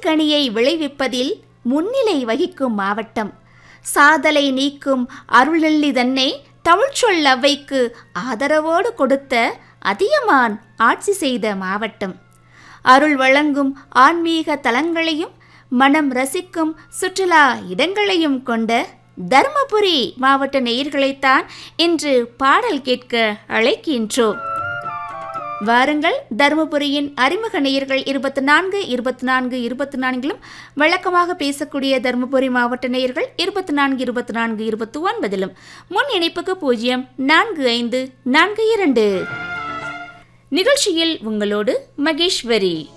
நெல்லிக்கனியை விளைவிப்பதில் முன்னிலை வகிக்கும் மாவட்டம் சாதலை நீக்கும் அருள்நெல்லி தன்னை தமிழ்ச்சொல் அவ்வைக்கு ஆதரவோடு கொடுத்த அதியமான் ஆட்சி செய்த மாவட்டம் அருள் வழங்கும் ஆன்மீக தலங்களையும் மனம் ரசிக்கும் சுற்றுலா இடங்களையும் கொண்ட தருமபுரி மாவட்ட நேயர்களைத்தான் இன்று பாடல் கேட்க அழைக்கின்றோம் வாருங்கள் தருமபுரியின் அறிமுக நேயர்கள் இருபத்தி நான்கு இருபத்தி நான்கு இருபத்தி நான்கிலும் வழக்கமாக பேசக்கூடிய தருமபுரி மாவட்ட நேயர்கள் இருபத்தி நான்கு இருபத்தி நான்கு இருபத்தி ஒன்பதிலும் முன் இணைப்புக்கு பூஜ்ஜியம் நான்கு ஐந்து நான்கு இரண்டு நிகழ்ச்சியில் உங்களோடு மகேஸ்வரி